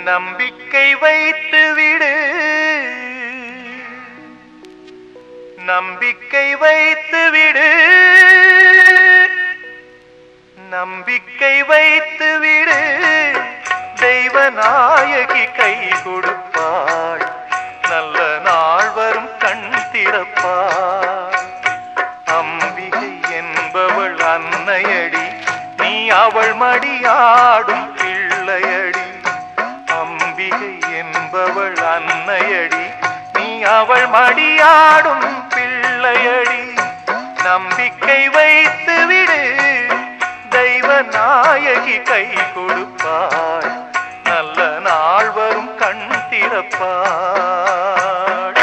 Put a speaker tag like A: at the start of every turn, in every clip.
A: நம்பிக்கை வைத்து விடு நம்பிக்கை வைத்து விடு நம்பிக்கை வைத்து விடு தெய்வ நாயகி கை கொடுப்பாள் நல்ல நாள் வரும் கண் திறப்பாள் அம்பிகை என்பவள் அன்னையடி நீ அவள் மடியாடும் பிள்ளையடி அம்பிகை என்பவள் அன்னையடி நீ அவள் மடியாடும் பிள்ளையடி நம்பிக்கை வைத்து விடு தெய்வ நாயகி கை கொடுப்பாள் நல்ல நாள் வரும் கண் திறப்பாள்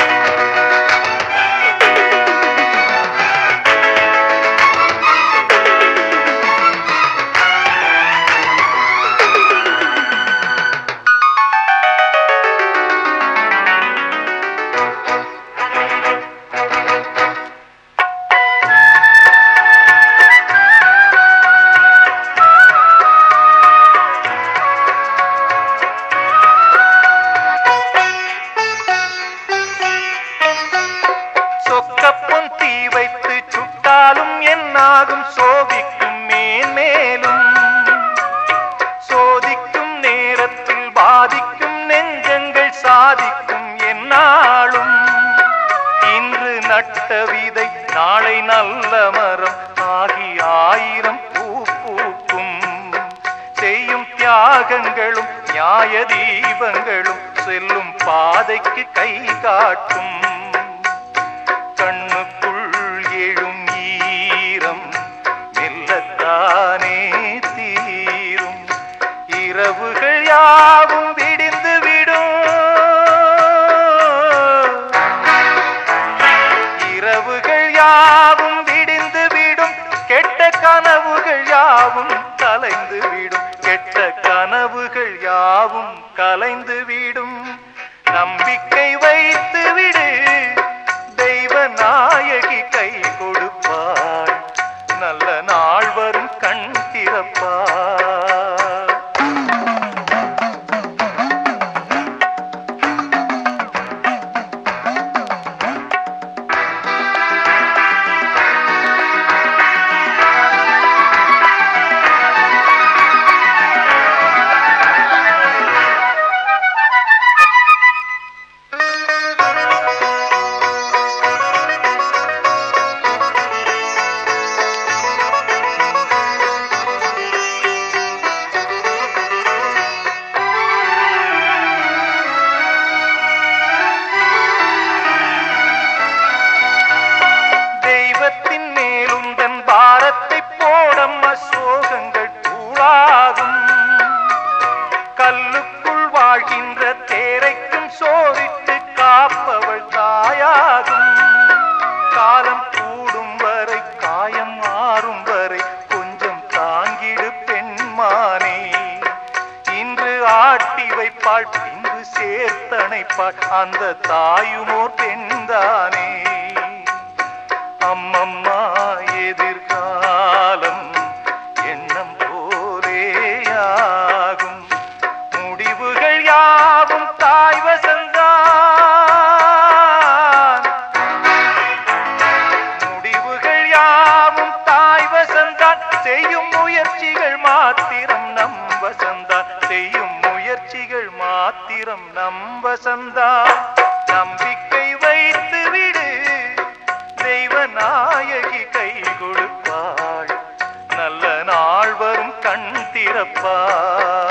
A: சொக்கப்பொன் தீ வைத்து சுட்டாலும் என்னாகும் சோதிக்கும் மேன்மேலும் சோதிக்கும் நேரத்தில் பாதிக்கும் நெஞ்சங்கள் சாதிக்கும் என்னாலும் இன்று நட்ட விதை நாளை நல்ல மரம் ஆகி ஆயிரம் பூ பூக்கும் செய்யும் தியாகங்களும் நியாய தீபங்களும் செல்லும் பாதைக்கு கை காட்டும் கண்ணுக்குள் எழும் ஈரம் மெல்லத்தானே தீரும் இரவுகள் யாவும் விடிந்து விடும் இரவுகள் யாவும் விடிந்து விடும் கெட்ட கனவுகள் யாவும் கலைந்து விடும் கெட்ட கனவுகள் யாவும் கலைந்து விடும் நம்பிக்கை வைத்து விடு தெய்வ நாயகி கை கொடுப்பாள் நல்ல நாள் வரும் கண் திறப்பாள் தெய்வத்தின் மேலும் தன் பாரத்தை போடம்மா சோகங்கள் கூடாகும் கல்லுக்குள் வாழ்கின்ற தேரைக்கும் சோதித்து காப்பவள் தாயாகும் காலம் கூடும் வரை காயம் மாறும் வரை கொஞ்சம் தாங்கிடு பெண்மானே இன்று ஆட்டி வைப்பாள் பின்பு சேர்த்தணைப்பாள் அந்த தாயுமோர் பெண்தானே அம்மம்மா எதிர்காலம் எண்ணம் போலேயாகும் முடிவுகள் யாவும் தாய் வசந்தான் முடிவுகள் யாவும் தாய் வசந்தான் செய்யும் முயற்சிகள் மாத்திரம் நம் வசந்தான் செய்யும் முயற்சிகள் மாத்திரம் நம் வசந்தான் நம்பிக்கை வைத்து விடு தெய்வ நாயகி கை கொடுப்பாள் நல்ல நாள் வரும் கண் திறப்பாள்